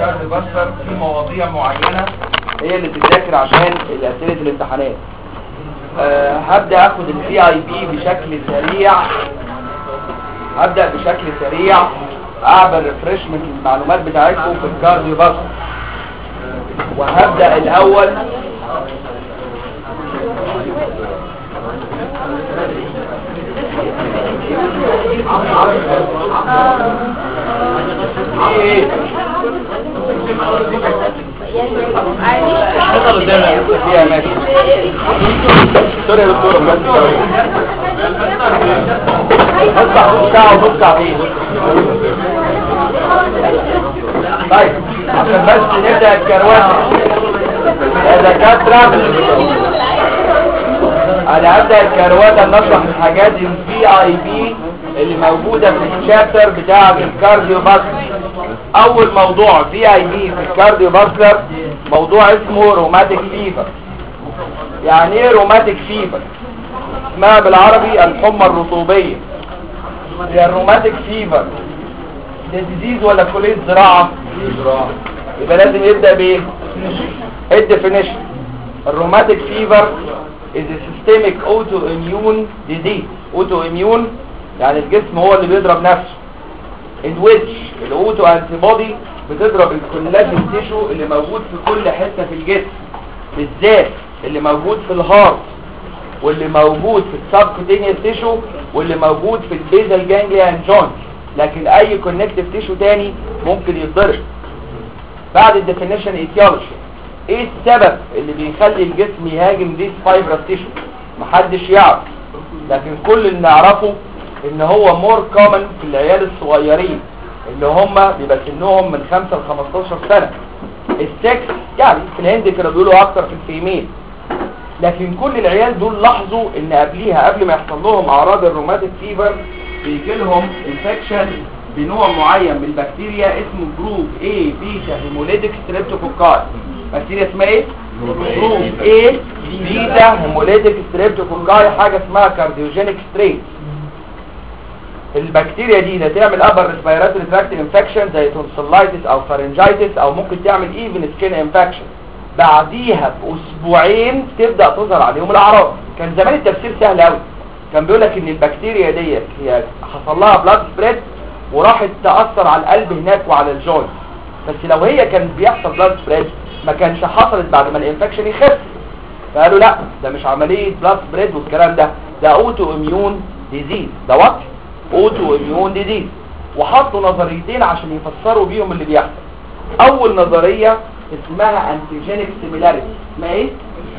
الكارديوفاسكولار في مواضيع معينة هي اللي بتذاكر عشان الأسئلة الامتحانات أه هبدأ اخد البي اي بي بشكل سريع هبدأ بشكل سريع اعمل ريفرشمنت للمعلومات بتاعتكم في الكارديوفاسكولار وهبدأ الاول ايه اشتغل قدامنا فيها ماشي سوري يا دكتور بس اصبح نص ساعة ونص ساعتين طيب عشان بس نبدأ الكرواتة يا دكاترة انا هبدأ الكرواتة نشرح الحاجات البي اي بي اللي موجودة في الشابتر بتاع الكارديو باسكر اول موضوع في اي بي في الكارديو باسكر موضوع اسمه روماتيك فيفر يعني ايه روماتيك فيفر اسمها بالعربي الحمى الرطوبية هي الروماتيك فيفر ده ديزيز ولا كلية زراعة يبقى لازم يبدأ بايه الديفينيشن الروماتيك فيفر is a systemic autoimmune disease autoimmune يعني الجسم هو اللي بيضرب نفسه in which الاوتو انتي بودي بتضرب الكولاجين تيشو اللي موجود في كل حته في الجسم بالذات اللي موجود في الهارت واللي موجود في السبكوتينيوس تيشو واللي موجود في البيزال جانجليا اند جوينت لكن اي كونكتيف تيشو تاني ممكن يتضرب بعد الديفينيشن ايتيولوجي ايه السبب اللي بيخلي الجسم يهاجم ديس فايبرس تيشو محدش يعرف لكن كل اللي نعرفه ان هو مور كومن في العيال الصغيرين اللي هم بيبقى سنهم من 5 ل 15 سنة السكس يعني في الهند كانوا بيقولوا اكتر في الفيميل لكن كل العيال دول لاحظوا ان قبليها قبل ما يحصل لهم اعراض الروماتيك فيفر بيجي لهم انفكشن بنوع معين من البكتيريا اسمه جروب A بيتا هيموليتيك ستريبتوكوكاي بكتيريا اسمها ايه جروب A بيتا هيموليتيك ستريبتوكوكاي حاجه اسمها كارديوجينيك ستريت البكتيريا دي ده تعمل upper respiratory tract infection زي tonsillitis او pharyngitis او ممكن تعمل even skin infection بعديها باسبوعين تبدأ تظهر عليهم الاعراض كان زمان التفسير سهل قوي كان بيقول لك ان البكتيريا دي هي حصل لها بلاد سبريد وراحت تأثر على القلب هناك وعلى الجوينت بس لو هي كان بيحصل بلاد سبريد ما كانش حصلت بعد ما الانفكشن يخف فقالوا لا ده مش عملية بلاد سبريد والكلام ده ده اوتو اميون ديزيز ده وات اوتو اميون ديزيز وحطوا نظريتين عشان يفسروا بيهم اللي بيحصل اول نظرية اسمها انتيجينيك سيميلاريتي اسمها ايه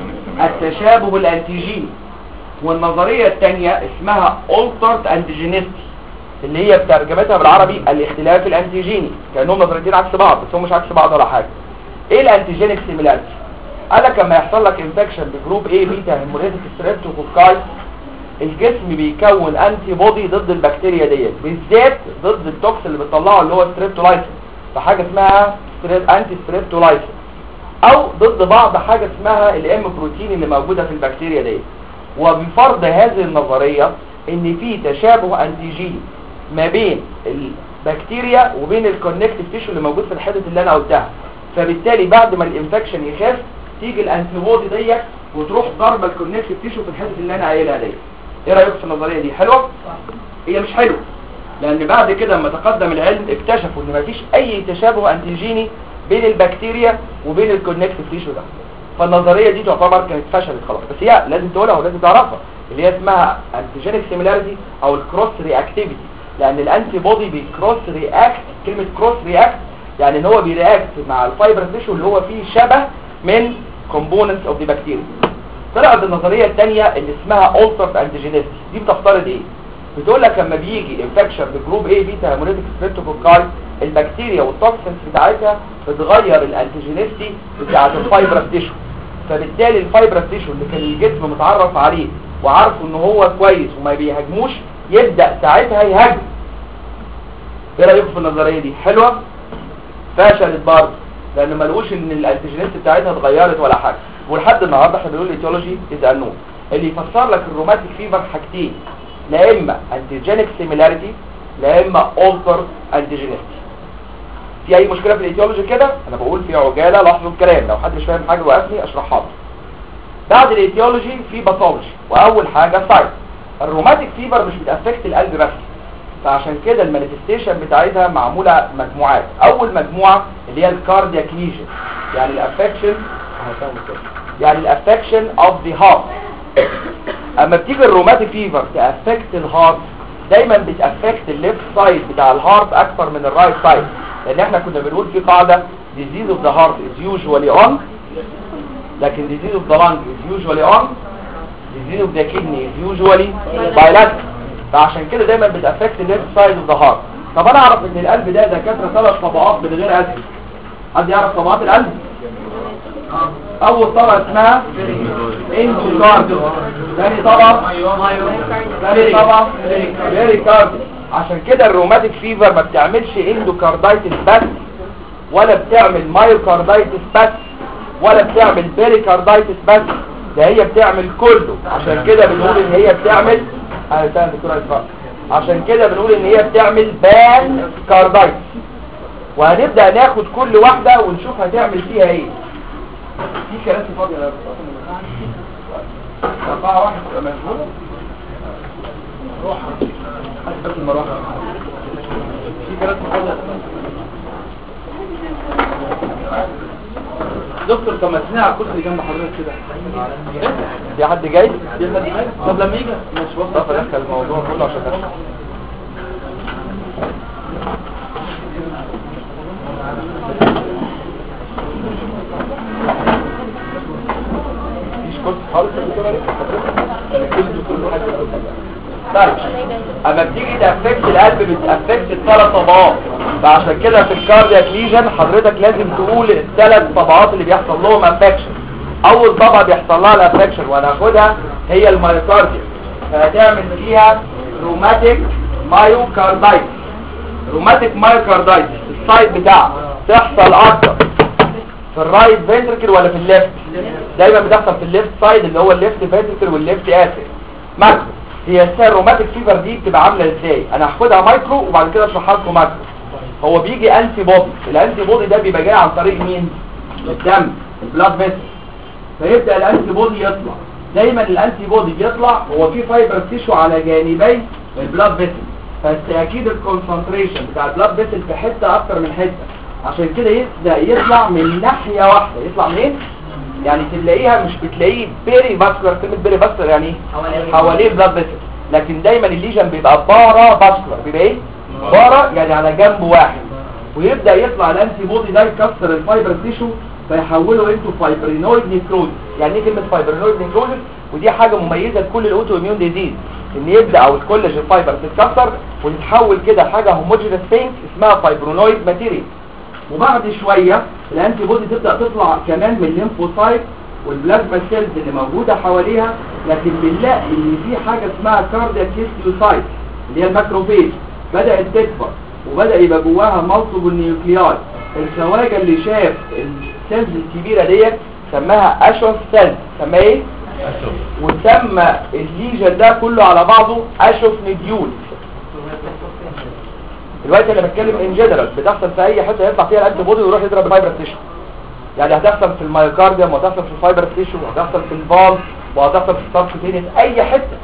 التشابه الانتيجيني والنظرية الثانية اسمها altered antigenicity اللي هي بترجمتها بالعربي الاختلاف الانتيجيني كانهم نظريتين عكس بعض بس هم مش عكس بعض ولا حاجة ايه الانتيجينيك سيميلاريتي قال لك لما يحصل لك انفكشن بجروب A بيتا هيموليتيك ستريبتوكوكاي الجسم بيكون انتي بودي ضد البكتيريا ديت بالذات ضد التوكس اللي بتطلعه اللي هو ستريبتولايسين فحاجه اسمها ستريب انتي ستريبتولايسين او ضد بعض حاجه اسمها الام بروتين اللي موجوده في البكتيريا ديت وبفرض هذه النظريه ان في تشابه انتيجيني ما بين البكتيريا وبين الكونكتيف تيشو اللي موجود في الحته اللي انا قلتها فبالتالي بعد ما الانفكشن يخف تيجي الانتي بودي ديت وتروح ضربه الكونكتيف تيشو في الحته اللي انا قايلها ديت ايه رايك في النظريه دي حلوه هي مش حلوه لان بعد كده لما تقدم العلم اكتشفوا ان مفيش اي تشابه انتيجيني بين البكتيريا وبين الكونكتيف تيشو ده فالنظريه دي تعتبر كانت فشلت خلاص بس هي لازم تقولها ولازم تعرفها اللي هي اسمها انتيجينيك سيميلاريتي او الكروس رياكتيفيتي لان الانتي بودي بيكروس رياكت كلمه كروس رياكت يعني ان هو بيرياكت مع الفايبر تيشو اللي هو فيه شبه من كومبوننتس اوف ذا بكتيريا طلعت النظريه الثانيه اللي اسمها altered antigenicity دي بتفترض ايه بتقول لك لما بيجي انفكشن بجروب A بيتا هيموليتيك ستريبتوكوكاي البكتيريا والتوكسنز بتاعتها بتغير الانتيجينيستي بتاعه الفايبرس تيشو فبالتالي الفايبرس تيشو اللي كان الجسم متعرف عليه وعارفه ان هو كويس وما بيهاجموش يبدا ساعتها يهاجم ايه رايكم في النظريه دي حلوه فشلت برضه لان ما لقوش ان الانتيجينيستي بتاعتها اتغيرت ولا حاجه ولحد النهارده احنا بنقول الايتيولوجي از انون اللي يفسر لك الروماتيك فيفر حاجتين لا اما انتيجينيك سيميلاريتي لا اما اولتر انتيجينيستي في اي مشكله في الايتيولوجي كده انا بقول في عجاله لاحظوا الكلام لو حد مش فاهم حاجه وقفني اشرحها له بعد الايتيولوجي في باثولوجي واول حاجه سايت الروماتيك فيبر مش بتافكت القلب بس فعشان كده المانيفستيشن بتاعتها معموله مجموعات اول مجموعه اللي هي الكاردياك ليجن يعني الافكشن يعني الافكشن اوف ذا هارت اما بتيجي الروماتيك فيفر تافكت الهارت دايما بتافكت الليفت سايد بتاع الهارت اكتر من الرايت سايد لان احنا كنا بنقول في قاعده disease of the heart is usually on لكن disease of the lung is usually on disease of the kidney is usually bilateral فعشان كده دايما بتافكت الليفت سايد اوف ذا هارت طب انا اعرف ان القلب ده دكاتره ثلاث طبقات من غير قلب حد يعرف طبقات القلب اول طبقه اسمها اندوكارديو ثاني طبقه ثاني طبقه بيريكارديو عشان كده الروماتيك فيفر ما بتعملش اندوكاردايتس بس ولا بتعمل مايوكاردايتس بس ولا بتعمل بيريكاردايتس بس ده هي بتعمل كله عشان كده بنقول ان هي بتعمل انا فاهم دكتور اسراء عشان كده بنقول ان هي بتعمل بان كاردايتس وهنبدا ناخد كل واحده ونشوف هتعمل فيها ايه في كراسي فاضيه يا أربعة واحد تبقى مشغولة روح بس المروحة في كراسي فاضية دكتور طب ما تسمع على الكرسي اللي جنب حضرتك كده في حد جاي؟ طب لما يجي مش طب وصل ادخل الموضوع كله عشان اشرح مفيش كرسي خالص يا دكتور علي؟ طيب اما بتيجي تافكت القلب بتافكت الثلاث طبقات فعشان كده في الكاردياك ليجن حضرتك لازم تقول الثلاث طبقات اللي بيحصل لهم افكشن اول طبقه بيحصل لها الافكشن وهناخدها هي المايوكارديا فهتعمل فيها روماتيك مايوكاردايتس روماتيك مايوكاردايتس السايد بتاعها تحصل اكتر في الرايت فنتركل ولا في الليفت دايما بتحصل في الليفت سايد اللي هو الليفت فنتركل والليفت اسف ماكرو هي الروماتيك فيفر دي بتبقى عامله ازاي انا هاخدها مايكرو وبعد كده اشرحها لكم ماكرو هو بيجي انتي بودي الانتي بودي ده بيبقى جاي عن طريق مين الدم البلاد فيسل فيبدا الانتي بودي يطلع دايما الانتي بودي بيطلع هو في فايبر تيشو على جانبي البلاد فيسل فاكيد الكونسنتريشن بتاع البلاد فيسل في حته اكتر من حته عشان كده يبدا يطلع من ناحيه واحده يطلع منين يعني تلاقيها مش بتلاقيه بيري فاسكولار كلمه بيري فاسكولار يعني ايه حواليه البلاد فيسل لكن دايما الليجن بيبقى بارا فاسكولار بيبقى ايه بارا يعني على جنب واحد ويبدا يطلع الانتي بودي ده يكسر الفايبر تيشو فيحوله انتو فايبرينويد نيكروز يعني ايه كلمه فايبرينويد نيكروز ودي حاجه مميزه لكل الاوتو اميون ديزيز ان يبدا او الكولاجين فايبر تتكسر وتتحول كده حاجه هوموجينس بينك اسمها فايبرونويد ماتيريال وبعد شويه الانتي بودي تبدا تطلع كمان من الليمفوسايت والبلازما سيلز اللي موجوده حواليها لكن بنلاقي ان في حاجه اسمها كاردياك هيستيوسايت اللي هي الماكروفيج بدات تكبر وبدا يبقى جواها مالتيبل نيوكلياي الخواجه اللي شاف السيلز الكبيره ديت سماها اشوف سيلز سماها ايه وسمى الليجن ده كله على بعضه اشوف نديول دلوقتي انا بتكلم ان جنرال بتحصل في اي حته يطلع فيها الانتي بودي ويروح يضرب الفايبر تيشو يعني هتحصل في المايوكارديوم وهتحصل في الفايبر تيشو وهتحصل في الفالف وهتحصل في السبكوتينيس اي حته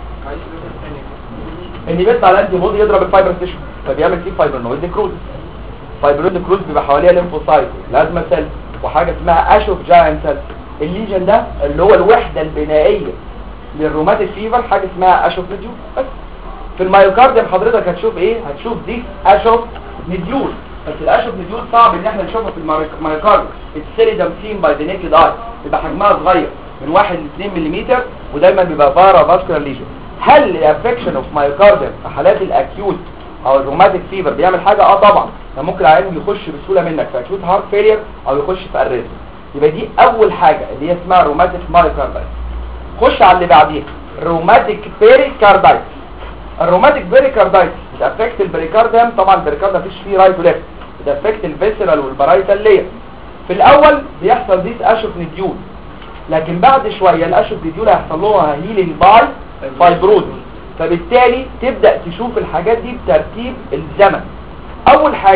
ان بيطلع الانتي بودي يضرب الفايبر تيشو فبيعمل فيه فايبرنويد نيكروز فايبرنويد نيكروز بيبقى حواليها ليمفوسايت لازمه سيل وحاجه اسمها اشوف جاينت سيل الليجن ده اللي هو الوحده البنائيه للروماتيك فيفر حاجه اسمها اشوف نيديول بس في المايوكارديوم حضرتك هتشوف ايه هتشوف دي اشوف نيديول بس الاشوف نيديول صعب ان احنا نشوفها في المايوكارديوم السيليدم سين باي ذا نيكد اي بيبقى حجمها صغير من 1 ل 2 ملم ودايما بيبقى بارا فاسكولار ليجن هل الافكشن اوف مايوكارديوم في حالات الاكيوت او الروماتيك فيفر بيعمل حاجه اه طبعا ده ممكن العيان يخش بسهوله منك في اكيوت هارت فيلير او يخش في اريزم يبقى دي اول حاجه اللي هي اسمها روماتيك مايوكاردايتس خش على اللي بعديها روماتيك بيريكاردايتس الروماتيك بيريكاردايتس بتافكت البريكارديوم طبعا البريكارديوم مفيش فيه رايت وليفت بتافكت الفيسرال والبرايتال لير في الاول بيحصل ديس اشوف نديول لكن بعد شويه الاشوف نديول هيحصل لها هيلينج باي فايبروز فبالتالي تبدا تشوف الحاجات دي بترتيب الزمن اول حاجه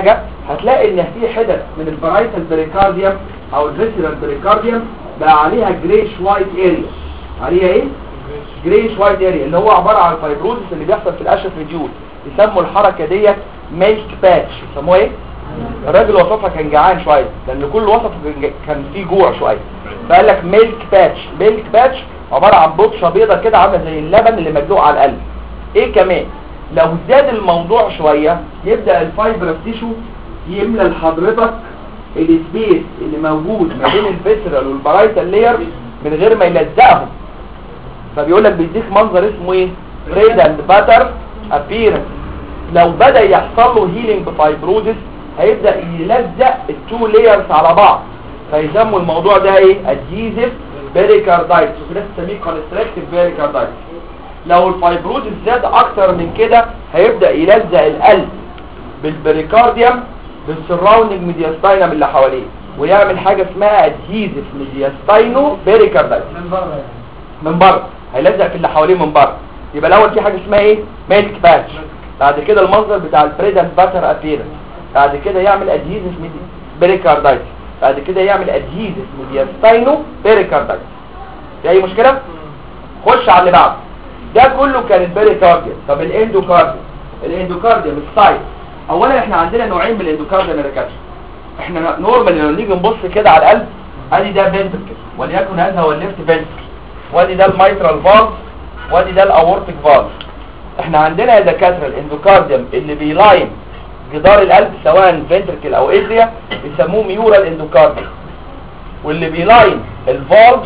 هتلاقي ان في حتت من البرايتال بريكارديوم او الفيسرال بريكارديوم بقى عليها جريش وايت اريا عليها ايه جريش وايت اريا اللي هو عباره عن الفايبروزس اللي بيحصل في الاشف ريديول يسموا الحركه ديت ميلك باتش يسموها ايه الراجل وصفها كان جعان شويه لان كل وصف كان- كان فيه جوع شويه فقال لك ميلك باتش ميلك باتش عباره عن بطشه بيضه كده عامله زي اللبن اللي مدلوق على القلب ايه كمان لو زاد الموضوع شويه يبدا الفايبر تيشو يملى لحضرتك السبيس اللي موجود ما بين الفيسرال والبرايتال لاير من غير ما يلزقهم فبيقول لك بيديك منظر اسمه ايه ريد اند باتر ابيرنس لو بدا يحصل له هيلينج بفايبروزس هيبدا يلزق التو لايرز على بعض فيسموا الموضوع ده ايه ادهيزيف بيريكاردايتس وفي ناس تسميه كونستريكتيف بيريكاردايتس لو الفايبروزس زاد اكتر من كده هيبدا يلزق القلب بالبريكارديوم بالسراوندنج ميدياستاينم اللي حواليه ويعمل حاجه اسمها ادهيزيف ميدياستاينو بيريكاردايتس من بره يعني من بره هيلزق في اللي حواليه من بره يبقى الاول في حاجه اسمها ايه ميلك باتش بعد كده المنظر بتاع البريدنت باتر ابيرنس بعد كده يعمل ادهيزيف ميدي بيريكاردايتس بعد كده يعمل ادهيزيف ميدياستاينو بيريكاردايتس في اي مشكله خش على اللي بعده ده كله كان البيريكارديوم طب الاندوكارديوم الاندوكارديوم السايت اولا احنا عندنا نوعين من الاندوكارديوم يا دكاتره احنا نورمال لما نيجي نبص كده على القلب ادي ده فنتركل وليكن هذا هو الليفت فنتركل وادي ده الميترال فالف وادي ده الاورتيك فالف احنا عندنا يا دكاتره الاندوكارديوم اللي بيلاين جدار القلب سواء فنتركل او ادريا بيسموه ميورال اندوكارديوم واللي بيلاين الفالف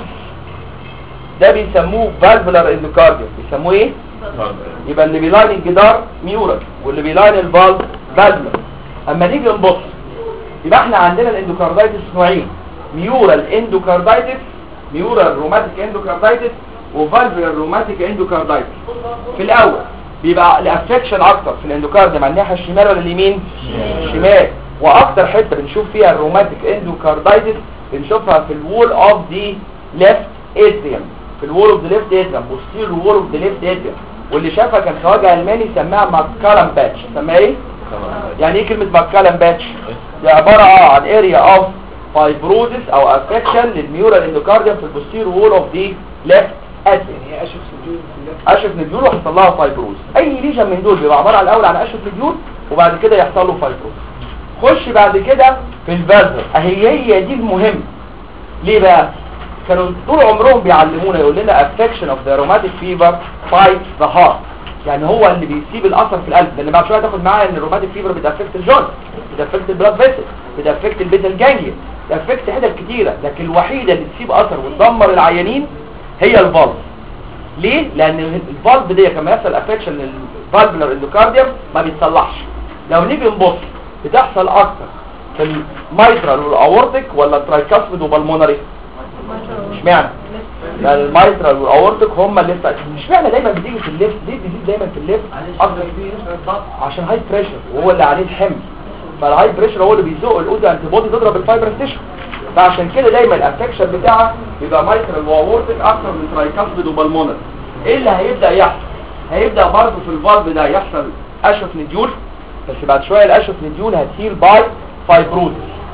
ده بيسموه فالفولار اندوكارديوم بيسموه ايه يبقى اللي بيلاين الجدار ميورال واللي بيلاين الفالف فالفولار اما نيجي نبص يبقى احنا عندنا الاندوكاردايتس نوعين ميورال اندوكاردايتس ميورال روماتيك اندوكاردايتس وفالفولار روماتيك اندوكاردايتس في الاول بيبقى الافكشن اكتر في الاندوكارديوم على الناحيه الشمال ولا اليمين شمال واكتر حته بنشوف فيها الروماتيك اندوكاردايتس بنشوفها في الوول اوف ذا ليفت اتريوم في الوول اوف ذا ليفت اتريوم بوستير وول اوف ذا ليفت اتريوم واللي شافها كان خواجه الماني سماها ماكالم باتش سماها ايه يعني ايه كلمه ماكالم باتش دي عباره اه عن اريا اوف فايبروزس او افكشن للميورال اندوكارديوم في البوستير وول اوف ذا ليفت اتريوم يعني هي اشوف سجود في اللفت اشف نديول وحصل لها فايبروز اي ليجن من دول بيبقى عباره عن الاول عن اشف نديول وبعد كده يحصل له فايبروز خش بعد كده في الفازر اهي هي دي المهم ليه بقى كانوا طول عمرهم بيعلمونا يقول لنا affection of the rheumatic fever fights the heart يعني هو اللي بيسيب الاثر في القلب لان بعد شويه تاخد معايا ان الروماتيك فيبر بتافكت الجوينت بتافكت البلاد فيسل بتافكت البيتال جانجليا بتافكت حتت كتيره لكن الوحيده اللي تسيب اثر وتدمر العيانين هي الفالف ليه؟ لان الفالف دي لما يحصل افكشن للفالفولار اندوكارديوم ما بيتصلحش لو نيجي نبص بتحصل اكتر في الميترال والاورتيك ولا الترايكاسبيد وبالمونري اشمعنى لان الميترال والاورتيك هم اللي بتاع- اشمعنى دايما بتيجي في الليفت ليه بتيجي دايما في الليفت اكتر عشان هاي بريشر وهو اللي عليه الحمل فالهاي بريشر هو اللي بيزق الاوزا انتي بودي تضرب الفايبر تيشو فعشان كده دايما الافكشن بتاعها بيبقى مايترال واورتيك اكتر من ترايكاسبيد وبالمونر ايه اللي هيبدا يحصل هيبدا برضه في الفالف ده يحصل اشف نديول بس بعد شويه الاشف نديول هتهيل باي فايبروزس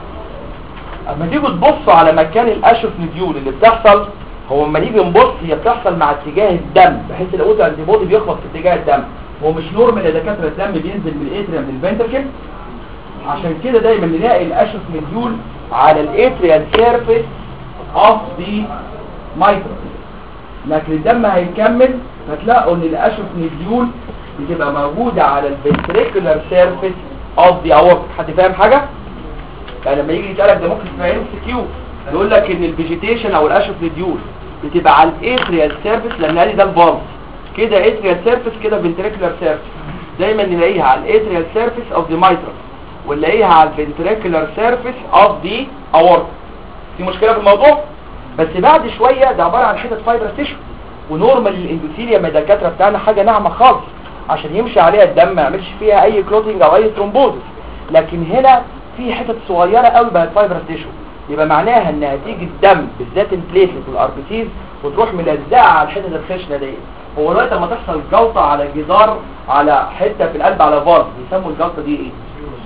اما تيجوا تبصوا على مكان الاشف نديول اللي بتحصل هو اما نيجي نبص هي بتحصل مع اتجاه الدم بحيث الاوزا انتي بودي بيخبط في اتجاه الدم هو مش نورمال يا دكاتره الدم بينزل من الاتريم للفنتركل عشان كده دايما نلاقي الاشف مديول على الاتريال سيرفيس اوف ذا مايترال لكن الدم هيكمل فتلاقوا ان الاشف مديول بتبقى موجودة على الفنتريكولار سيرفيس اوف ذا اورت حد فاهم حاجة؟ يعني لما يجي يسألك ده ممكن تبقى ام سي كيو يقول لك ان الفيجيتيشن او الاشف مديول بتبقى على الاتريال سيرفيس لان ادي ده الفالف كده اتريال سيرفيس كده فنتريكولار سيرفيس دايما نلاقيها على الاتريال سيرفيس اوف ذا مايترال ونلاقيها على الفنتريكولار سيرفيس اوف ذا اورت في مشكله في الموضوع بس بعد شويه ده عباره عن حتت فايبر تيشو ونورمال الاندوثيليوم الدكاتره بتاعنا حاجه ناعمه خالص عشان يمشي عليها الدم ما يعملش فيها اي كلوتنج او اي ثرومبوزس لكن هنا في حتت صغيره قوي بقت فايبر تيشو يبقى معناها ان هتيجي الدم بالذات البليتلت والاربيسيز وتروح ملزقه على الحتت الخشنه دي هو دلوقتي لما تحصل جلطه على جدار على حته في القلب على فالف بيسموا الجلطه دي ايه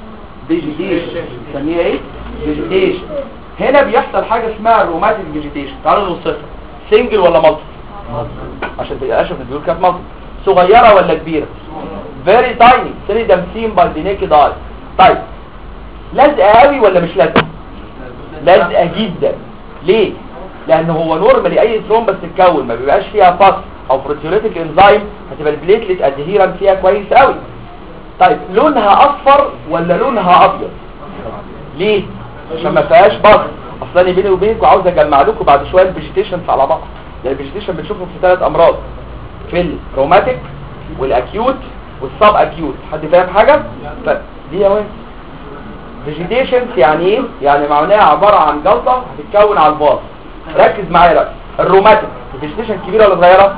فيجيتيشن بنسميها ايه فيجيتيشن هنا بيحصل حاجه اسمها الروماتيك فيجيتيشن تعالوا نوصفها سنجل ولا مالتي عشان تبقى اشوف بيقول كانت مالتي صغيره ولا كبيره فيري تايني سيريدم سين باي ذا نيكد اي طيب لازقه قوي ولا مش لازقه لازقه جدا ليه لان هو نورمالي اي ثرومبس تتكون ما بيبقاش فيها فص او بروتيوليتيك انزيم هتبقى البليتلت ادهيرنت فيها كويس قوي طيب لونها اصفر ولا لونها ابيض ليه عشان ما فيهاش بص اصلا أنا بيني وبينكم عاوز اجمع لكم بعد شويه الفيجيتيشنز على بعض ده الفيجيتيشن بنشوفه في ثلاث امراض في الروماتيك والاكيوت والسب اكيوت حد فاهم حاجه طيب دي يا وين فيجيتيشنز يعني ايه يعني معناها عباره عن جلطه هتتكون على الباص ركز معايا بقى الروماتيك الفيجيتيشن كبيره ولا صغيره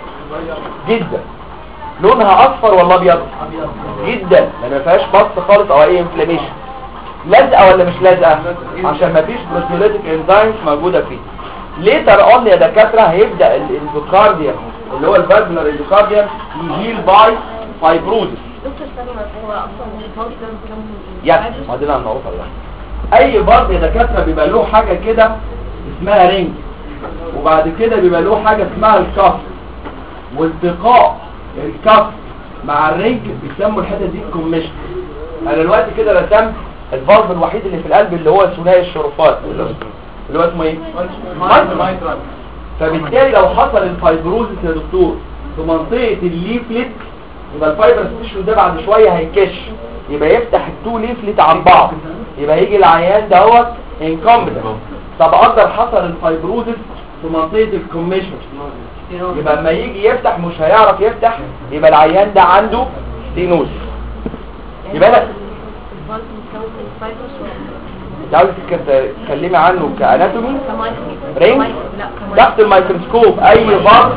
جدا لونها اصفر ولا ابيض جدا لان ما فيهاش بص خالص او اي انفلاميشن لازقه ولا مش لازقه عشان ما فيش بروتيوليتيك انزيمز موجوده فيه ليتر اون يا دكاتره هيبدا الاندوكارديوم اللي هو الفالفولار اندوكارديوم يهيل باي فايبروزس دكتور ثانية هو اصلا الفاضي ده ممكن يس ما دي اللي هنعرفها دلوقتي اي برضه يا دكاتره بيبقى له حاجه كده اسمها رينج وبعد كده بيبقى له حاجه اسمها الكف والتقاء الكف مع الرينج بيسموا الحته دي الكوميشن انا دلوقتي كده رسمت الفالف الوحيد اللي في القلب اللي هو ثنائي الشرفات اللي هو اسمه ايه مايترال. فبالتالي لو حصل الفايبروزس يا دكتور في منطقه الليفلت يبقى الفايبرس تيشو ده بعد شويه هيكش يبقى يفتح التو ليفلت عن بعض يبقى يجي العيان دوت انكومبتنت طب اقدر حصل الفايبروزس في منطقه الكوميشن يبقى اما يجي يفتح مش هيعرف يفتح يبقى العيان ده عنده ستينوز يبقى لا الفالف متكون من فايبروس انت عاوز تتك- تتكلمي عنه كاناتومي كمايكرو رينج لا تحت الميكروسكوب اي ضغط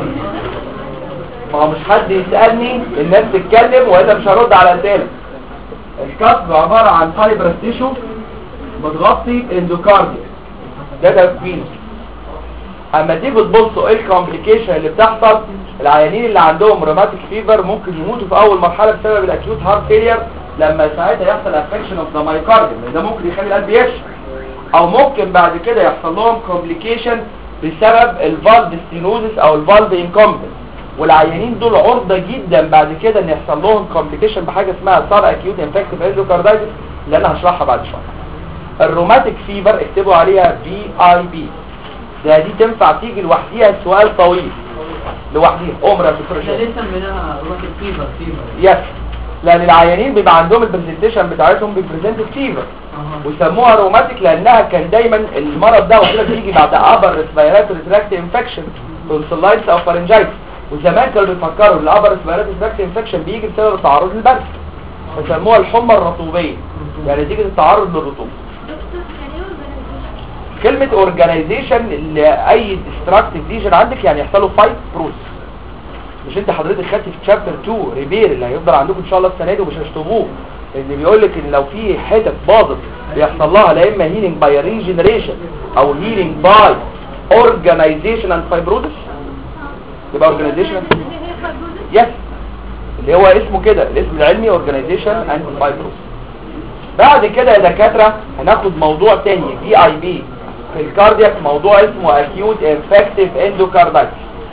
ما هو مش حد يسألني الناس تتكلم والا مش هرد على اسئله الكسب عبارة عن فايبرس تيشو بتغطي الاندوكارديا ده تكوين اما تيجي تبصوا ايه الكومبليكيشن اللي بتحصل العيانين اللي عندهم روماتيك فيفر ممكن يموتوا في اول مرحله بسبب الاكيوت هارت فيلير لما ساعتها يحصل افكشن اوف ذا مايكارديوم ده ممكن يخلي القلب يفشل او ممكن بعد كده يحصل لهم كومبليكيشن بسبب الفالف ستينوزس او الفالف انكومبتنس والعيانين دول عرضة جدا بعد كده ان يحصل لهم كومبليكيشن بحاجه اسمها صار اكيوت انفكتيف اندوكاردايتس اللي انا هشرحها بعد شويه الروماتيك فيفر اكتبوا عليها في اي بي ده دي تنفع تيجي لوحديها سؤال طويل لوحديها عمر يا دكتور احنا هشام. لسه منها روح الفيفر فيفر يس لان العيانين بيبقى عندهم البرزنتيشن بتاعتهم بيبريزنت فيفر اها ويسموها روماتيك لانها كان دايما المرض ده وكده بيجي بعد ابر ريسبيراتوري تراكت انفكشن تونسلايتس او فارنجايتس وزمان كانوا بيفكروا ان الابر ريسبيراتوري تراكت انفكشن بيجي بسبب التعرض للبرد فسموها الحمى الرطوبيه يعني نتيجه التعرض للرطوبه دكتور كان ايه organization؟ كلمه اورجانيزيشن لاي ديستراكتيف ليجن عندك يعني يحصل له فايت بروس مش انت حضرتك خدت في تشابتر 2 ريبير اللي هيفضل عندكم ان شاء الله السنه دي ومش هتشطبوه اللي بيقول لك ان لو في حتت باظت بيحصل لها لا اما هيلينج باي ريجنريشن او هيلينج باي اورجانيزيشن اند فايبروزس يبقى اورجانيزيشن يس اللي هو اسمه كده الاسم العلمي اورجانيزيشن اند فايبروزس بعد كده يا دكاتره هناخد موضوع تاني دي اي بي في الكاردياك موضوع اسمه اكيوت انفكتيف اندوكاردايتس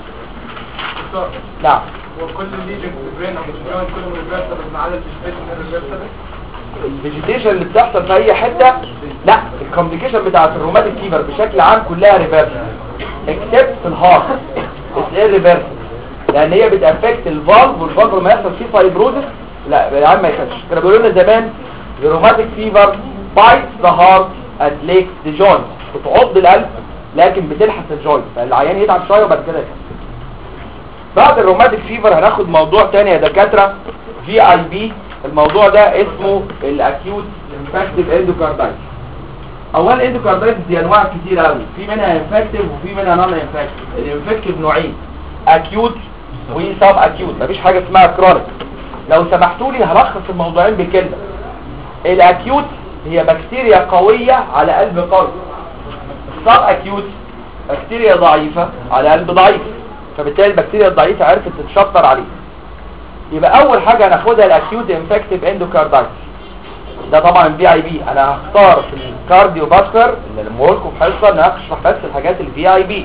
نعم وكل الليجن في البرين او مش بيعمل كلهم ريفرسبل ما عدا الفيجيتيشن الريفرسبل الفيجيتيشن اللي بتحصل في اي حته لا الكومبليكيشن بتاعت الروماتيك فيفر بشكل عام كلها ريفرس اكسبت في الهارت اتس ايه ريفرس لان هي بتافكت الفالف والفالف لما يحصل فيه فايبروزس لا يا عم ما يخافش كانوا بيقولوا لنا زمان الروماتيك فيفر بايت ذا هارت ات ليك ذا جوينت بتعض القلب لكن بتلحس الجوينت فالعيان يتعب شويه وبعد كده يخف بعد الروماتيك فيفر هناخد موضوع تاني يا دكاتره في اي بي الموضوع ده اسمه الاكيوت انفكتيف اندوكاردايتس اولا اندوكاردايتس دي انواع كتير قوي في منها انفكتيف وفي منها نون انفكتيف الانفكتيف نوعين اكيوت وسب اكيوت مفيش حاجه اسمها كرونيك لو سمحتوا لي هلخص الموضوعين بكلمه الاكيوت هي بكتيريا قويه على قلب قوي السب اكيوت بكتيريا ضعيفه على قلب ضعيف فبالتالي البكتيريا الضعيفه عرفت تتشطر عليه يبقى اول حاجه هناخدها الاكيوت انفكتيف اندوكاردايتس ده طبعا في اي بي انا هختار في الكارديو باسكر اللي لما لكم في حصه ان أنا هشرح بس الحاجات اللي في اي بي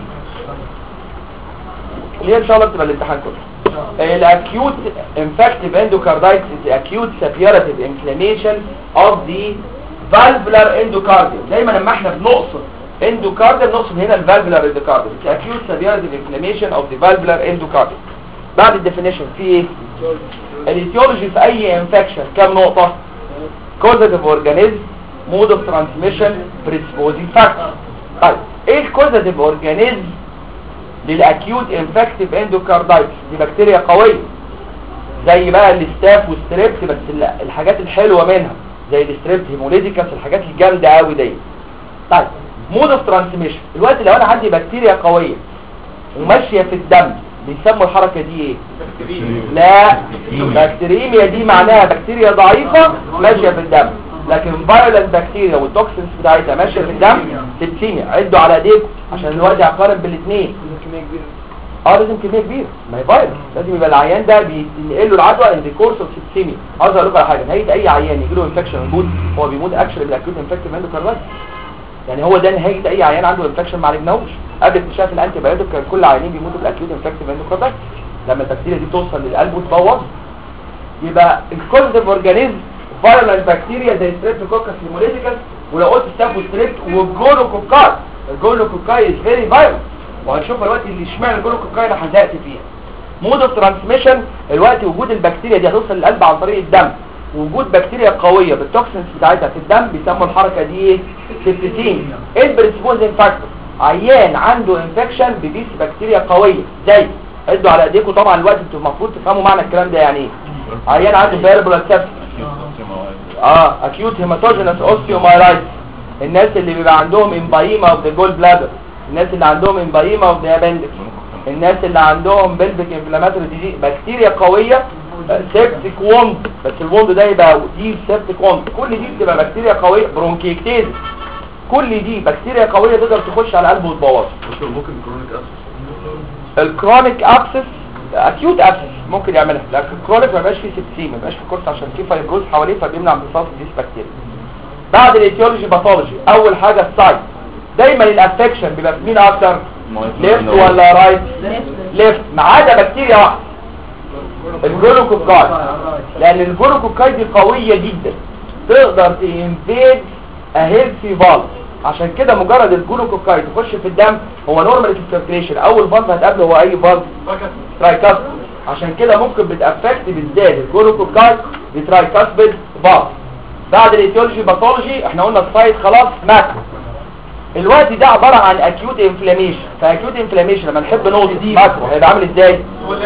اللي هي ان شاء الله بتبقى الامتحان كله الاكيوت انفكتيف اندوكاردايتس is acute suppurative inflammation of the valvular endocardium دايما لما احنا بنقصد endocardium نقصد هنا الفالفولار endocardium it's acute suppurative inflammation of the valvular endocardium بعد الديفينيشن في ايه الايتيولوجي في اي انفكشن كام نقطه causative organism mode of transmission predisposing factor طيب ايه الكوزاتيف اورجانيزم للاكيوت انفكتيف اندوكاردايتس دي بكتيريا قويه زي بقى الاستاف والستريبت بس ال- الحاجات الحلوه منها زي الستريبت هيموليتيكاس الحاجات الجامده قوي دي طيب مود اوف ترانسميشن دلوقتي لو انا عندي بكتيريا قويه وماشيه في الدم بيسموا الحركه دي ايه لا بكتيريميا دي معناها بكتيريا ضعيفة ماشية في الدم لكن فيرولنت بكتيريا والتوكسينز بتاعتها ماشية في الدم سبسيميا عدوا على ايديكم عشان الوقت هقارن بالاثنين اه لازم كميه كبيره ما هي فيروس لازم يبقى العيان ده بينقل له العدوى ان كورس اوف سبسيميا عاوز اقول لكم على حاجه نهايه اي عيان يجي له انفكشن يموت هو بيموت اكشن بالاكيوت انفكتيف اندوكاردايتس يعني هو ده نهايه اي عيان عنده انفكشن ما عالجناهوش قبل اكتشاف الانتي بايوتيك كان كل العيانين بيموتوا بالاكيوت انفكتيف اندوكاردايتس لما البكتيريا دي توصل للقلب وتبوظ يبقى الكوزيتيف اورجانيزم فايرال بكتيريا زي ستريبتوكوكس هيموليتيكس ولو قلت ستاف وستريبت والجونوكوكاي الجونوكوكاي از فيري فايرال وهنشوف دلوقتي اللي اشمعنى الجونوكوكاي اللي هنزقت فيها مود اوف ترانسميشن دلوقتي وجود البكتيريا دي هتوصل للقلب عن طريق الدم وجود بكتيريا قويه بالتوكسينز بتاعتها في الدم بيسموا الحركه دي ايه سيبتين ايه البريسبوزنج فاكتور عيان عنده انفكشن ببيس بكتيريا قويه زي ادوا على ايديكم طبعا الوقت انتوا المفروض تفهموا معنى الكلام ده يعني ايه عيان عنده فيربولار سيبس اه اكيوت هيماتوجينس اوستيومايلايتس الناس اللي بيبقى عندهم امبايما اوف ذا جول بلادر الناس اللي عندهم امبايما اوف ذا ابندكس الناس اللي عندهم بلفيك انفلاماتوري ديزيز بكتيريا قويه سيبتيك ووند بس الووند ده يبقى دي سيبتيك ووند كل دي بتبقى بكتيريا قويه برونكيكتيز كل دي بكتيريا قويه تقدر تخش على القلب وتبوظه دكتور ممكن كرونيك اسس الكرونيك ابسس اكيوت ابسس ممكن يعملها لكن الكرونيك ما بقاش فيه سبسيم ما بقاش فيه كورس عشان فيه فايبروز حواليه فبيمنع امتصاص ديس بكتيريا بعد الايتيولوجي باثولوجي اول حاجه السايت دايما الافكشن بيبقى في مين اكتر ليفت ولا رايت ليفت ما عدا بكتيريا واحده الجلوكوكاي لان الجلوكوكاي دي قويه جدا تقدر تنفيد اهيلثي فالف عشان كده مجرد الجلوكوكاي تخش في الدم هو نورمال سيركيليشن اول فالف هتقابله هو اي فالف ترايكاسبيد عشان كده ممكن بتافكت بالذات الجلوكوكاي بترايكاسبيد فالف بعد الايتيولوجي باثولوجي احنا قلنا السايت خلاص ماكرو الوقت ده عبارة عن acute inflammation فاكيوت انفلاميشن لما نحب نوصف ماكرو هيبقى عامل ازاي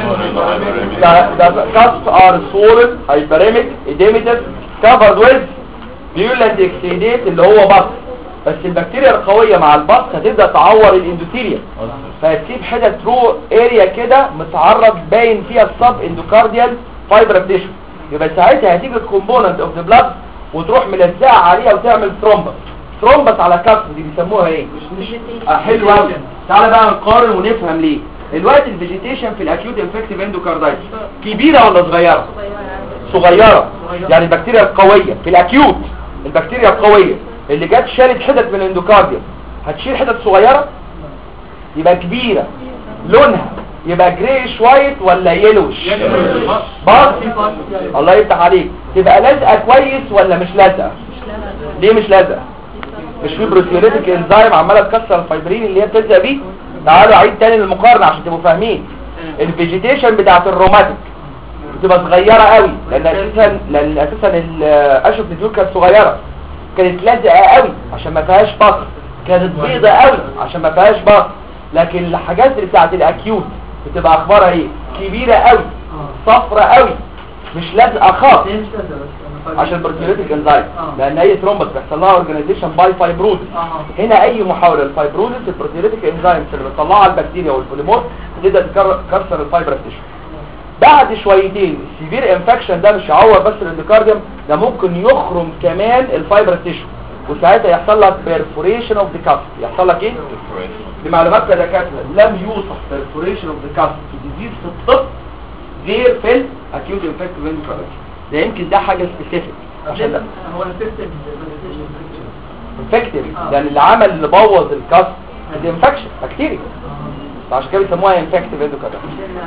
ده ده كاست ار سولن هايبريميك اديميتد كفرد ويز بيولنت اكسيديت اللي هو بط بس البكتيريا القوية مع البط هتبدأ تعور الاندوثيليا فهتسيب حتة ترو اريا كده متعرض باين فيها السب اندوكارديال فايبر تيشو يبقى ساعتها هتيجي الكومبوننت اوف ذا بلاد وتروح ملزقه عليها وتعمل ثرومبس ثرومبس على كف دي بيسموها ايه آه حلو قوي تعالى بقى نقارن ونفهم ليه دلوقتي الفيجيتيشن في الاكيوت انفكتيف اندوكاردايتس كبيره ولا صغيره صغيره يعني البكتيريا القويه في الاكيوت البكتيريا القويه اللي جت شالت حتت من الاندوكارديوم هتشيل حتت صغيره يبقى كبيره لونها يبقى جريش وايت ولا يلوش بص الله يفتح عليك تبقى لازقه كويس ولا مش لازقه ليه مش لازقه مش في بروتيوليتيك انزيم عماله تكسر الفايبرين اللي هي بتلزق بيه تعالوا عيد تاني للمقارنه عشان تبقوا فاهمين الفيجيتيشن بتاعت الروماتيك بتبقى صغيره قوي لان اساسا لان اساسا الاشوف الديول كانت صغيره كانت لازقه قوي عشان ما فيهاش بطر كانت بيضه قوي عشان ما فيهاش بطر لكن الحاجات اللي بتاعت الاكيوت بتبقى اخبارها ايه كبيره قوي صفرة قوي مش لازقه خالص عشان البروتيوليتيك انزايم لان اي ثرومبس بيحصل لها اورجانيزيشن باي فايبروزس هنا اي محاوله للفايبروزس البروتيوليتيك انزايمز اللي بتطلعها البكتيريا والبوليمور بتبدا تكسر الفايبر تيشو بعد شويتين السيفير انفكشن ده مش هيعور بس الاندوكارديوم ده ممكن يخرم كمان الفايبر تيشو وساعتها يحصل لك بيرفوريشن اوف ذا كاست يحصل لك ايه بمعلومات كدكاتره لم يوصف بيرفوريشن اوف ذا كاست في ديزيز في الطب غير في الاكيوت انفكتيف اندوكارديوم ده يمكن ده حاجه سبيسيفيك عشان لا هو السيستم انفكتيف يعني اللي عمل اللي بوظ الكاست دي انفكشن بكتيريا فعشان كده بيسموها انفكتيف اندوكاردايتس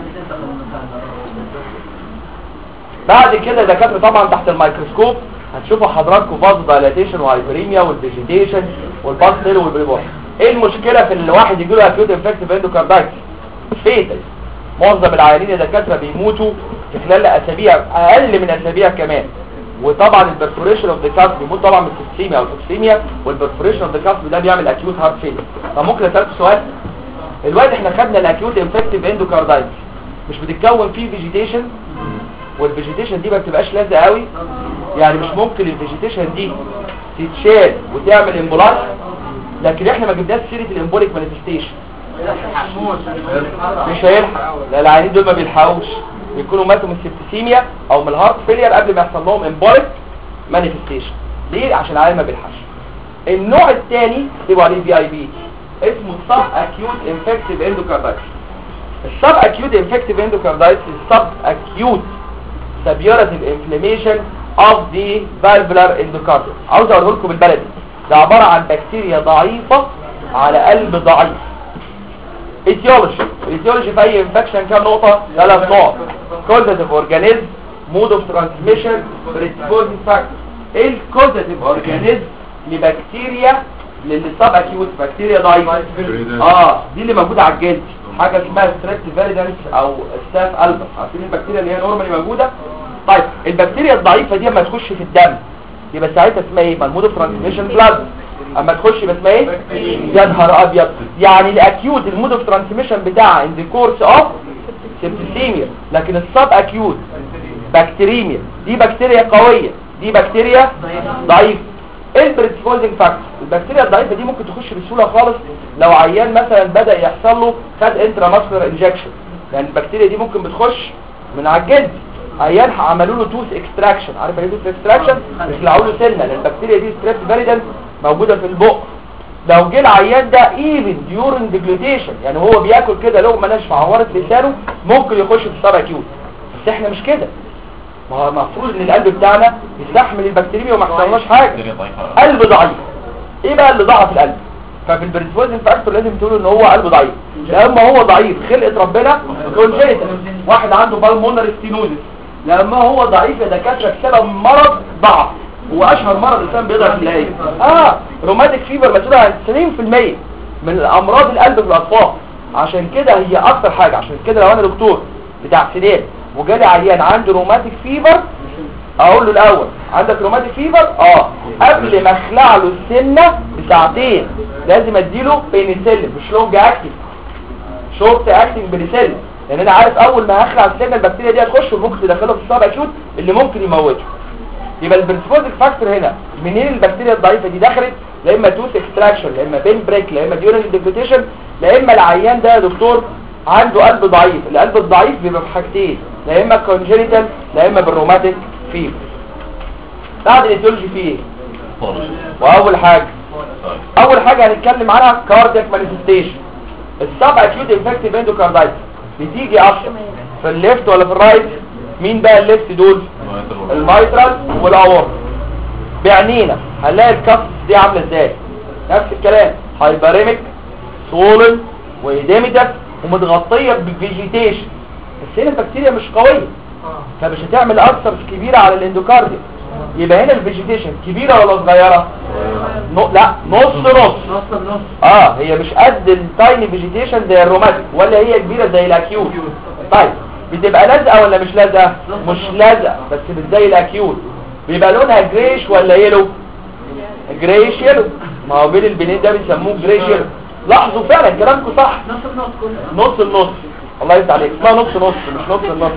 بعد كده دكاتره طبعا تحت الميكروسكوب هتشوفوا حضراتكم فاز دايلاتيشن وهايبريميا والفيجيتيشن والباستيل والبريبور ايه المشكله في ان الواحد يجي له اكيوت انفكتيف اندوكاردايتس فيتال معظم العيانين الدكاتره بيموتوا في خلال اسابيع اقل من اسابيع كمان وطبعا البرفوريشن اوف ذا كاسب بيموت طبعا من السيستيميا او التوكسيميا والبرفوريشن اوف ذا كاسب ده بيعمل اكيوت هارت فيلر فممكن اسالك سؤال الوقت احنا خدنا الاكيوت انفكتيف اندوكاردايتس مش بتتكون فيه فيجيتيشن والفيجيتيشن دي ما بتبقاش لازقه قوي يعني مش ممكن الفيجيتيشن دي تتشال وتعمل امبولاس لكن احنا ما جبناش سيره الامبوليك مانيفستيشن مش هيلحق لا العيانين دول ما بيلحقوش بيكونوا ماتوا من السبتسيميا او من الهارت فيلير قبل ما يحصل لهم امبوليك مانيفستيشن ليه عشان العيان ما بيلحقش النوع الثاني بيبقى عليه في اي بي اسمه سب اكيوت انفكتيف اندوكاردايتس السب اكيوت انفكتيف اندوكاردايتس السب اكيوت سبيوراتيف انفلاميشن اوف ذا فالفولار اندوكارديوم عاوز اقول لكم بالبلدي ده عباره عن بكتيريا ضعيفه على قلب ضعيف ايتيولوجي الايتيولوجي في اي انفكشن كام نقطه ثلاث نقط كوزاتيف اورجانيزم مود اوف ترانسميشن بريسبوزنج فاكتور ايه الكوزاتيف اورجانيزم لبكتيريا للسب اكيوت بكتيريا ضعيفه اه دي اللي موجوده على الجلد حاجه اسمها ستريبت فيريدانس او ستاف البا عارفين البكتيريا اللي هي نورمالي موجوده طيب البكتيريا الضعيفه دي اما تخش في الدم يبقى ساعتها اسمها ايه مود اوف ترانسميشن بلاد اما تخش يبقى اسمها ايه يا نهار ابيض يعني الاكيوت المود اوف ترانسميشن بتاعها ان ذا كورس اوف سيبتيميا لكن السب اكيوت بكتيريميا دي بكتيريا قويه دي بكتيريا ضعيفه ايه البريسبوزنج فاكتور البكتيريا الضعيفه دي ممكن تخش بسهوله خالص لو عيان مثلا بدا يحصل له خد انترا ماسكولار انجكشن يعني البكتيريا دي ممكن بتخش من على الجلد عيان عملوا له توث اكستراكشن عارف يعني توث اكستراكشن يخلعوا له سنه لان البكتيريا دي ستريب فيريدنت موجوده في البق لو جه العيان ده ايفن ديورنج ديجلوتيشن يعني هو بياكل كده لقمه ناشفه عورت لسانه ممكن يخش في السب اكيوت بس احنا مش كده ما هو المفروض ان القلب بتاعنا يستحمل البكتيريا وما يحصلناش حاجه قلب ضعيف ايه بقى اللي ضعف القلب ففي البريسبوزن فاكتور لازم تقولوا ان هو قلب ضعيف لما هو ضعيف خلقه ربنا كونجيتال واحد عنده بالمونر ستينوزس لما هو ضعيف يا دكاتره بسبب مرض ضعف هو اشهر مرض الانسان بيقدر يلاقيه اه روماتيك فيبر مسؤول عن 90% من الامراض القلب في الاطفال عشان كده هي اكتر حاجه عشان كده لو انا دكتور بتاع سنان وجالي عيان عنده روماتيك فيبر اقول له الاول عندك روماتيك فيبر اه قبل ما اخلع له السنه بساعتين لازم اديله بينيسيلين مش لونج اكتنج شورت اكتنج بينيسيلين لان انا عارف اول ما هخلع السنه البكتيريا دي هتخش وممكن تدخله في الصابع اكيوت اللي ممكن يموته يبقى البريسبوزيك فاكتور هنا منين البكتيريا الضعيفه دي دخلت لا اما توث اكستراكشن لا اما بين بريك لا اما ديورنج ديجلوتيشن لا اما العيان ده يا دكتور عنده قلب ضعيف القلب الضعيف بيبقى في حاجتين لا اما كونجينيتال لا اما بالروماتيك فيبر بعد الايتيولوجي فيه ايه واول حاجه اول حاجه هنتكلم عنها كاردياك مانيفستيشن السب اكيوت انفكتيف اندوكاردايتس بتيجي اكتر في الليفت ولا في الرايت مين بقى الليفت دول المايترال والاورط بعنينا هنلاقي الكف دي عامله ازاي نفس الكلام هايبريميك سولن وايديميتس ومتغطيه بفيجيتيشن بس هنا البكتيريا مش قويه فمش هتعمل اكثر كبيره على الاندوكارديا يبقى هنا الفيجيتيشن كبيره ولا صغيره نو... لا نص نص نص النص اه هي مش قد التايني فيجيتيشن زي الروماتيك ولا هي كبيره زي الاكيوت طيب بتبقى لازقه ولا مش لازقه مش لازقه بس مش زي الاكيوت بيبقى لونها جريش ولا يلو جريش يلو ما هو بين البنين ده بيسموه جريش يلو لاحظوا فعلا كلامكم صح نص النص كله نص النص الله يفتح عليك اسمها نص نص مش نص النص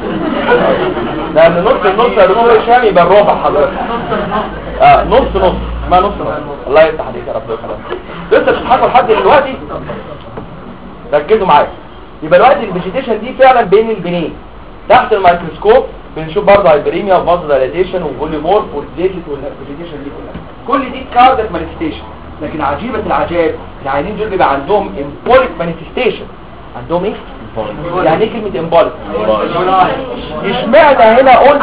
لان نص النص يا دكتور هشام يبقى الربع حضرتك نص النص اه نص نص اسمها نص نص الله يفتح عليك يا رب خلاص لسه بتضحكوا لحد دلوقتي ركزوا معايا يبقى دلوقتي الفيجيتيشن دي فعلا بين البنين تحت الميكروسكوب بنشوف برضه هايبريميا وفاز دايليتيشن وفوليمورف والديزيت والفيجيتيشن دي كلها كل دي كارديك مانيفستيشن لكن عجيبه العجائب العيانين دول بيبقى عندهم امبوليك مانيفستيشن عندهم ايه يعني ايه كلمه امبوليك اشمعنى هنا قلت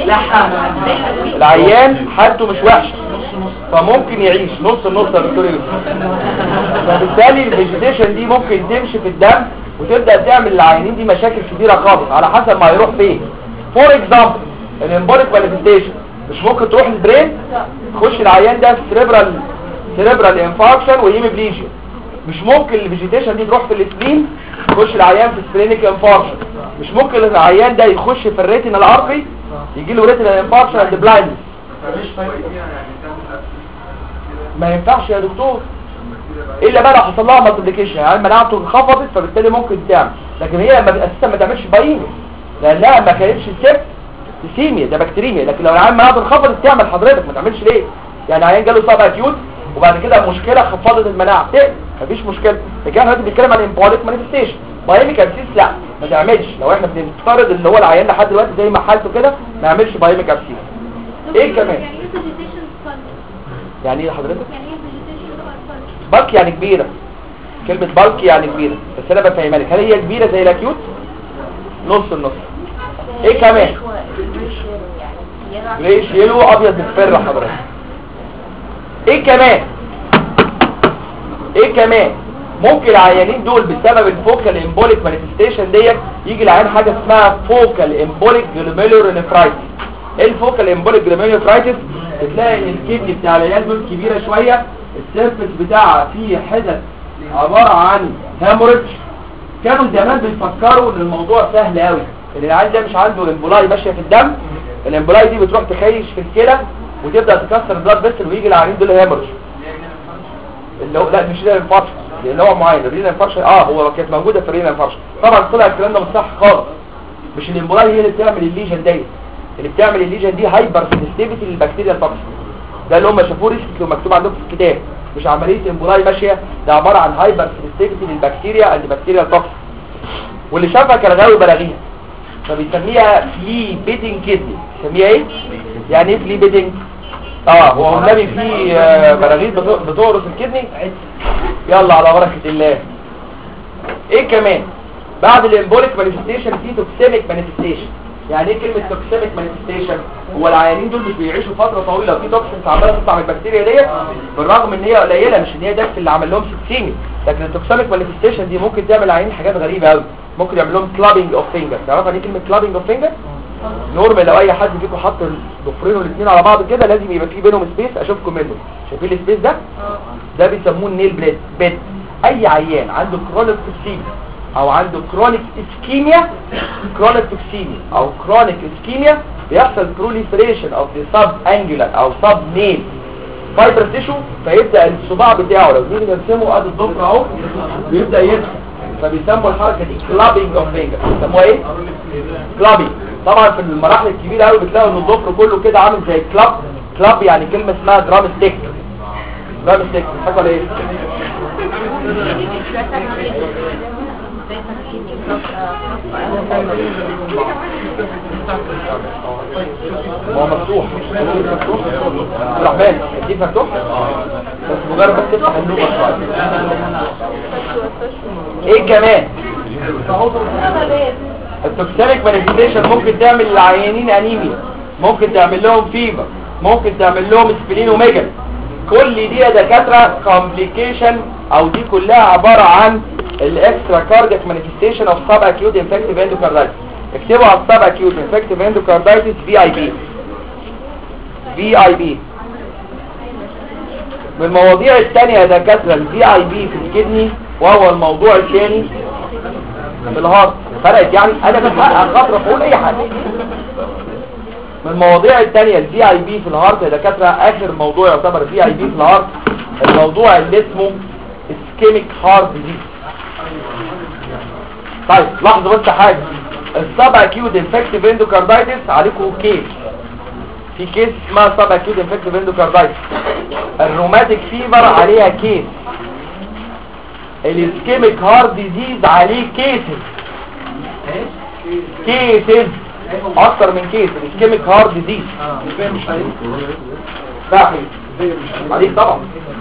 العيان حالته مش وحشه فممكن يعيش نص النص يا دكتور يوسف فبالتالي الفيجيتيشن دي ممكن تمشي في الدم وتبدا تعمل للعيانين دي مشاكل كبيره خالص على حسب ما هيروح فين فور اكزامبل الامبوليك مانيفستيشن مش ممكن تروح البرين تخش العيان ده سيريبرال سيريبرال انفاركشن وهيموبليجيا مش ممكن الفيجيتيشن دي تروح في السبلين تخش العيان في سبلينيك انفاركشن مش ممكن العيان ده يخش في الريتينال ارتري يجي له ريتينال انفاركشن اند بلايندنس مفيش فايدة فيها يعني تعمل ما ينفعش يا دكتور الا بقى لو حصل لها مالتيبليكيشن يعني مناعته انخفضت فبالتالي ممكن تعمل لكن هي لما اساسا ما تعملش باينس لانها ما كانتش سبت سيميا ده بكتيريميا لكن لو العيان مناعته انخفضت تعمل حضرتك ما تعملش ليه يعني عيان جاله صاب اكيوت وبعد كده مشكله خفضت المناعه تقل مفيش مشكله لكن احنا دلوقتي بنتكلم عن امبوليك مانيفستيشن بايميك ابسيس لا ما تعملش لو احنا بنفترض اللي هو العيان لحد دلوقتي زي ما حالته كده ما يعملش بايميك ابسيس ايه كمان يعني ايه vegetation fund؟ يعني ايه حضرتك يعني ايه vegetation fund؟ بالك يعني كبيرة كلمة بالك يعني كبيرة بس انا بفهمها لك هل هي كبيرة زي الاكيوت نص النص ايه كمان ليش يلو ابيض مصفر حضرتك ايه كمان ايه كمان ممكن العيانين دول بسبب الفوكال امبوليك مانيفستيشن ديت يجي العيان حاجه اسمها فوكال امبوليك جلوميرولار نفرايتس ايه الفوكال امبوليك جلوميرولار نفرايتس بتلاقي ان الكدني بتاع العيال دول كبيره شويه السيرفس بتاعها فيه حتت عباره عن هاموريدج كانوا زمان بيفكروا ان الموضوع سهل قوي ان العيال ده مش عنده امبولاي ماشيه في الدم الامبولاي دي بتروح تخيش في الكلى وتبدا تكسر البلاد فيسل ويجي العيانين دول هاموريدج اللي هو لا مش رينا انفاركشن اللي هو معين الرينا انفاركشن اه هو كانت موجوده في الرينا انفاركشن طبعا طلع الكلام ده مش صح خالص مش الامبولاي هي اللي بتعمل الليجن ديت اللي بتعمل الليجن دي هايبر سنسيتيفيتي للبكتيريا التوكسيك ده اللي هم شافوه ريسك ومكتوب عندكم في الكتاب مش عمليه امبولاي ماشيه ده عباره عن هايبر سنسيتيفيتي للبكتيريا اند بكتيريا التوكسيك واللي شافها كان غاوي بلاغيها فبيسميها فلي بيدنج كدني بيسميها ايه يعني ايه فلي بيدنج اه هو النبي في آه، براغيث بتو- بتورث الكدني يلا على بركه الله ايه كمان بعد الامبوليك مانيفستيشن في توكسيميك مانيفستيشن يعني ايه كلمه توكسيميك مانيفستيشن هو العيانين دول مش بيعيشوا فتره طويله وفي توكسينز عماله تطلع من البكتيريا ديت بالرغم ان هي قليله مش ان هي ده اللي عمل لهم سكسيمي لكن التوكسيميك مانيفستيشن دي ممكن تعمل عيانين حاجات غريبه قوي ممكن يعمل لهم كلابنج اوف فينجر تعرف يعني ايه كلمه كلابنج اوف فينجر نورمال لو اي حد فيكم حط الضفرين الاثنين على بعض كده لازم يبقى في بينهم سبيس اشوفكم منه شايفين السبيس ده ده بيسموه النيل بليد بيد اي عيان عنده كرونيك توكسيميا او عنده كرونيك اسكيميا كرونيك توكسيميا او كرونيك اسكيميا بيحصل بروليفريشن اوف ذا سب انجولار او سب نيل فايبر تيشو فيبدا الصباع بتاعه لو نيجي نرسمه ادي الضفر اهو بيبدا يرسم فبيسموا الحركه دي كلابينج اوف فينجر بيسموها ايه كلابي طبعا في المراحل الكبيره قوي بتلاقوا ان الضفر كله كده عامل زي كلاب كلاب يعني كلمه اسمها درام ستيك درام ستيك حاجه ولا ايه ما هو مفتوح مفتوح عبد الرحمن الديب مفتوح بس مجرد بس تفتح النوبه شويه ايه كمان التوكسينيك مانيفستيشن ممكن تعمل للعيانين انيميا ممكن تعمل لهم فيبر ممكن تعمل لهم سبلينوميجالي كل دي يا دكاتره كومبليكيشن او دي كلها عباره عن الاكسترا كاردياك مانيفستيشن اوف سب اكيوت انفكتيف اندوكاردايتس اكتبوا على السب اكيوت انفكتيف اندوكاردايتس في اي بي في اي بي من المواضيع الثانيه يا دكاتره الفي اي بي في الكدني وهو الموضوع الثاني في الهارت فرقت يعني انا بحقق خاطر اقول اي حاجه من المواضيع الثانيه الفي اي بي في الهارت يا دكاتره اخر موضوع يعتبر في اي بي في الهارت الموضوع اللي اسمه اسكيميك هارت ديزيز طيب لاحظوا بس حاجه السب اكيوت انفكتيف اندوكاردايتس عليكم كيس في كيس اسمها سب اكيوت انفكتيف اندوكاردايتس الروماتيك فيفر عليها كيس الاسكيميك هارت ديزيز عليه كيسز كيسز اكتر من كيس الاسكيميك هارت ديزيز صحيح عليك طبعا